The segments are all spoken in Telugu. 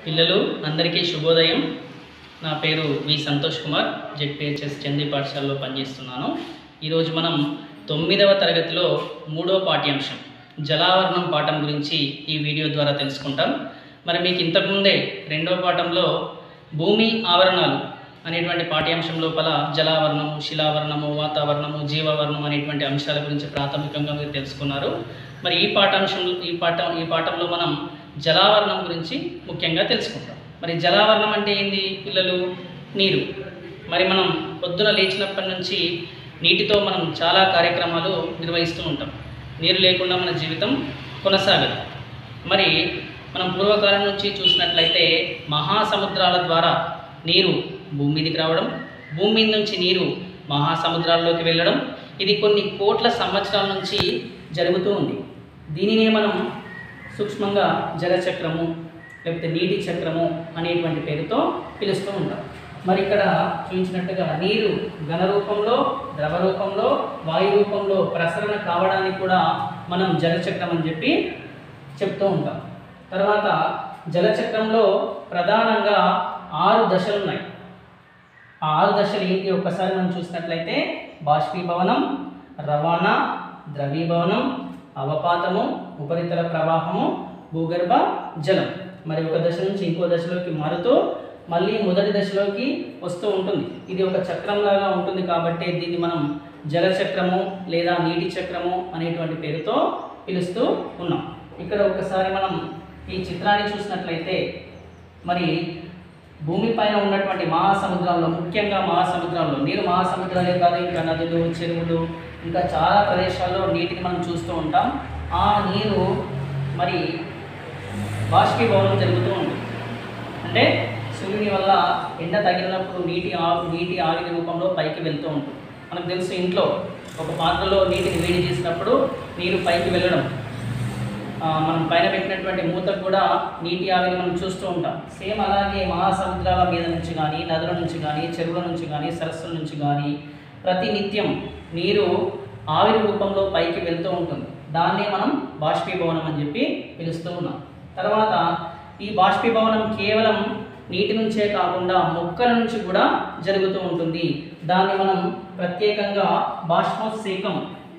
పిల్లలు అందరికీ శుభోదయం నా పేరు వి సంతోష్ కుమార్ జెడ్పిహెచ్ఎస్ చందీ పాఠశాలలో పనిచేస్తున్నాను ఈరోజు మనం తొమ్మిదవ తరగతిలో మూడో పాఠ్యాంశం జలావరణం పాఠం గురించి ఈ వీడియో ద్వారా తెలుసుకుంటాం మరి మీకు ఇంతకుముందే రెండవ పాఠంలో భూమి ఆవరణాలు అనేటువంటి పాఠ్యాంశం లోపల జలావరణము శిలావరణము వాతావరణము జీవావరణం అనేటువంటి అంశాల గురించి ప్రాథమికంగా మీరు తెలుసుకున్నారు మరి ఈ పాఠాంశం ఈ పాఠం ఈ పాఠంలో మనం జలావరణం గురించి ముఖ్యంగా తెలుసుకుంటాం మరి జలావరణం అంటే ఏంది పిల్లలు నీరు మరి మనం పొద్దున లేచినప్పటి నుంచి నీటితో మనం చాలా కార్యక్రమాలు నిర్వహిస్తూ ఉంటాం నీరు లేకుండా మన జీవితం కొనసాగదు మరి మనం పూర్వకాలం నుంచి చూసినట్లయితే మహాసముద్రాల ద్వారా నీరు భూమి మీదకి రావడం భూమి మీద నుంచి నీరు మహాసముద్రాల్లోకి వెళ్ళడం ఇది కొన్ని కోట్ల సంవత్సరాల నుంచి జరుగుతూ ఉంది దీనినే మనం సూక్ష్మంగా జలచక్రము లేకపోతే నీటి చక్రము అనేటువంటి పేరుతో పిలుస్తూ ఉంటాం మరి ఇక్కడ చూపించినట్టుగా నీరు ఘన రూపంలో ద్రవ రూపంలో వాయు రూపంలో ప్రసరణ కావడానికి కూడా మనం జలచక్రం అని చెప్పి చెప్తూ ఉంటాం తర్వాత జలచక్రంలో ప్రధానంగా ఆరు దశలు ఉన్నాయి ఆ ఆరు దశలు ఏంటి ఒక్కసారి మనం చూసినట్లయితే బాష్పీభవనం రవాణా ద్రవీభవనం అవపాతము ఉపరితల ప్రవాహము భూగర్భ జలం మరి ఒక దశ నుంచి ఇంకో దశలోకి మారుతూ మళ్ళీ మొదటి దశలోకి వస్తూ ఉంటుంది ఇది ఒక చక్రంలాగా ఉంటుంది కాబట్టి దీన్ని మనం జలచక్రము లేదా నీటి చక్రము అనేటువంటి పేరుతో పిలుస్తూ ఉన్నాం ఇక్కడ ఒకసారి మనం ఈ చిత్రాన్ని చూసినట్లయితే మరి భూమిపైన ఉన్నటువంటి మహాసముద్రాల్లో ముఖ్యంగా మహాసముద్రాల్లో నీరు మహాసముద్రాలే కాదు ఇంకా నదులు చెరువులు ఇంకా చాలా ప్రదేశాల్లో నీటిని మనం చూస్తూ ఉంటాం ఆ నీరు మరి బాష్పీభవనం జరుగుతూ ఉంటుంది అంటే సూర్యుని వల్ల ఎండ తగిలినప్పుడు నీటి ఆ నీటి ఆవిరి రూపంలో పైకి వెళ్తూ ఉంటుంది మనకు తెలుసు ఇంట్లో ఒక పాత్రలో నీటిని వేడి చేసినప్పుడు నీరు పైకి వెళ్ళడం ఆ, మనం పైన పెట్టినటువంటి మూత కూడా నీటి ఆవిరి మనం చూస్తూ ఉంటాం సేమ్ అలాగే మహాసముద్రాల మీద నుంచి కానీ నదుల నుంచి కానీ చెరువుల నుంచి కానీ సరస్సుల నుంచి కానీ ప్రతి నిత్యం నీరు ఆవిరి రూపంలో పైకి వెళ్తూ ఉంటుంది దాన్నే మనం బాష్పీభవనం అని చెప్పి పిలుస్తూ ఉన్నాం తర్వాత ఈ బాష్పీభవనం కేవలం నీటి నుంచే కాకుండా మొక్కల నుంచి కూడా జరుగుతూ ఉంటుంది దాన్ని మనం ప్రత్యేకంగా బాష్పోత్సేకం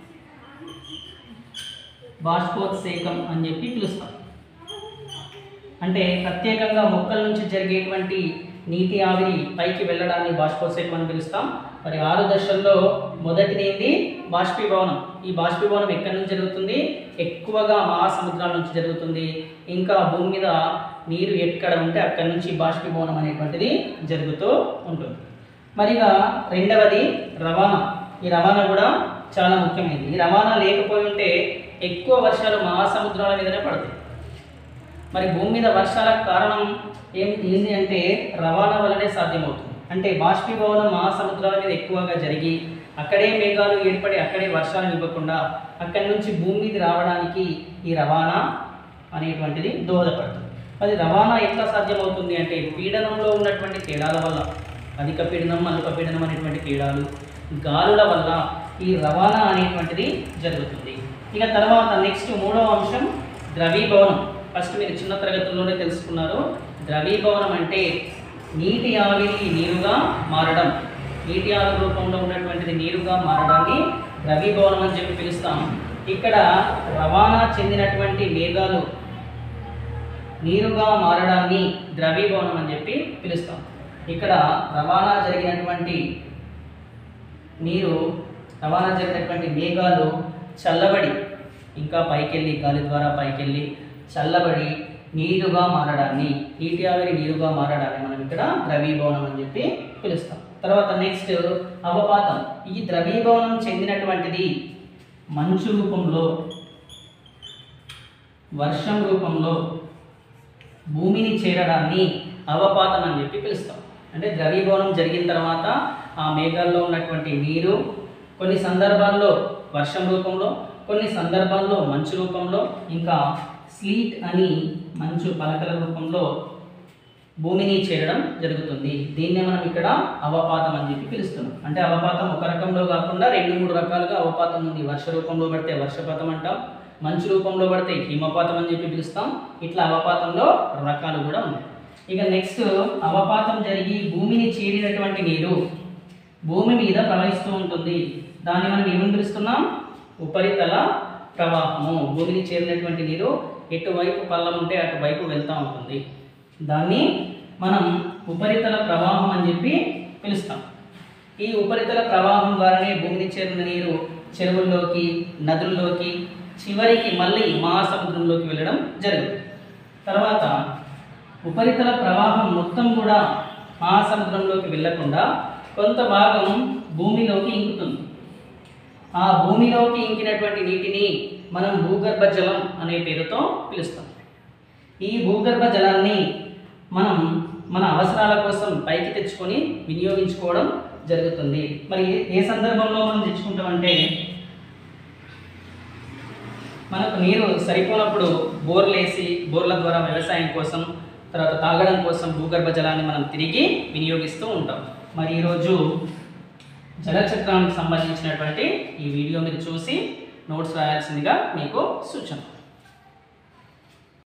బాష్పోత్సేకం అని చెప్పి పిలుస్తాం అంటే ప్రత్యేకంగా మొక్కల నుంచి జరిగేటువంటి నీటి ఆవిరి పైకి వెళ్ళడాన్ని బాష్పోత్సేకం అని పిలుస్తాం మరి ఆరు దశల్లో మొదటిది ఏంటి బాష్పీభవనం ఈ బాష్పీభవనం ఎక్కడి నుంచి జరుగుతుంది ఎక్కువగా మహాసముద్రాల నుంచి జరుగుతుంది ఇంకా భూమి మీద నీరు ఎక్కడ ఉంటే అక్కడి నుంచి బాష్పీభవనం అనేటువంటిది జరుగుతూ ఉంటుంది మరిగా రెండవది రవాణా ఈ రవాణా కూడా చాలా ముఖ్యమైనది ఈ రవాణా లేకపోయి ఉంటే ఎక్కువ వర్షాలు మహాసముద్రాల మీదనే పడతాయి మరి భూమి మీద వర్షాలకు కారణం ఏం ఏంటి అంటే రవాణా వల్లనే సాధ్యమవుతుంది అంటే బాష్పీభవనం మహాసముద్రాల మీద ఎక్కువగా జరిగి అక్కడే మేఘాలు ఏర్పడి అక్కడే వర్షాలు ఇవ్వకుండా అక్కడి నుంచి భూమి మీద రావడానికి ఈ రవాణా అనేటువంటిది దోహదపడుతుంది అది రవాణా ఎట్లా సాధ్యమవుతుంది అంటే పీడనంలో ఉన్నటువంటి తేడాల వల్ల అధిక పీడనం అల్ప పీడనం అనేటువంటి తేడాలు గాలుల వల్ల ఈ రవాణా అనేటువంటిది జరుగుతుంది ఇక తర్వాత నెక్స్ట్ మూడవ అంశం ద్రవీభవనం ఫస్ట్ మీరు చిన్న తరగతుల్లోనే తెలుసుకున్నారు ద్రవీభవనం అంటే నీటి ఆవిరి నీరుగా మారడం నీటి ఆవిరి రూపంలో ఉన్నటువంటిది నీరుగా మారడాన్ని ద్రవీభవనం అని చెప్పి పిలుస్తాం ఇక్కడ రవాణా చెందినటువంటి మేఘాలు నీరుగా మారడాన్ని ద్రవీభవనం అని చెప్పి పిలుస్తాం ఇక్కడ రవాణా జరిగినటువంటి నీరు రవాణా జరిగినటువంటి మేఘాలు చల్లబడి ఇంకా పైకెళ్ళి గాలి ద్వారా పైకెళ్ళి చల్లబడి నీరుగా మారడాన్ని నీటి ఆవిరి నీరుగా మారడాన్ని మనం ఇక్కడ ద్రవీభవనం అని చెప్పి పిలుస్తాం తర్వాత నెక్స్ట్ అవపాతం ఈ ద్రవీభవనం చెందినటువంటిది మంచు రూపంలో వర్షం రూపంలో భూమిని చేరడాన్ని అవపాతం అని చెప్పి పిలుస్తాం అంటే ద్రవీభవనం జరిగిన తర్వాత ఆ మేఘాల్లో ఉన్నటువంటి నీరు కొన్ని సందర్భాల్లో వర్షం రూపంలో కొన్ని సందర్భాల్లో మంచు రూపంలో ఇంకా స్లీట్ అని మంచు పలకల రూపంలో భూమిని చేరడం జరుగుతుంది దీన్నే మనం ఇక్కడ అవపాతం అని చెప్పి పిలుస్తున్నాం అంటే అవపాతం ఒక రకంలో కాకుండా రెండు మూడు రకాలుగా అవపాతం ఉంది వర్ష రూపంలో పడితే వర్షపాతం అంటాం మంచు రూపంలో పడితే హిమపాతం అని చెప్పి పిలుస్తాం ఇట్లా అవపాతంలో రకాలు కూడా ఉన్నాయి ఇక నెక్స్ట్ అవపాతం జరిగి భూమిని చేరినటువంటి నీరు భూమి మీద ప్రవహిస్తూ ఉంటుంది దాన్ని మనం ఏమని పిలుస్తున్నాం ఉపరితల ప్రవాహము భూమిని చేరినటువంటి నీరు ఎటువైపు పల్లం ఉంటే అటువైపు వెళ్తూ ఉంటుంది దాన్ని మనం ఉపరితల ప్రవాహం అని చెప్పి పిలుస్తాం ఈ ఉపరితల ప్రవాహం ద్వారానే భూమిని చేరిన నీరు చెరువుల్లోకి నదుల్లోకి చివరికి మళ్ళీ మహాసముద్రంలోకి వెళ్ళడం జరుగుతుంది తర్వాత ఉపరితల ప్రవాహం మొత్తం కూడా మహాసముద్రంలోకి వెళ్ళకుండా కొంత భాగం భూమిలోకి ఇంకుతుంది ఆ భూమిలోకి ఇంకినటువంటి నీటిని మనం భూగర్భ జలం అనే పేరుతో పిలుస్తాం ఈ భూగర్భ జలాన్ని మనం మన అవసరాల కోసం పైకి తెచ్చుకొని వినియోగించుకోవడం జరుగుతుంది మరి ఏ- ఏ సందర్భంలో మనం తెచ్చుకుంటామంటే మనకు నీరు సరిపోనప్పుడు బోర్లు వేసి బోర్ల ద్వారా వ్యవసాయం కోసం తర్వాత తాగడం కోసం భూగర్భ జలాన్ని మనం తిరిగి వినియోగిస్తూ ఉంటాం మరి ఈరోజు జలచక్రానికి సంబంధించినటువంటి ఈ వీడియో మీరు చూసి నోట్స్ రాయాల్సిందిగా మీకు సూచన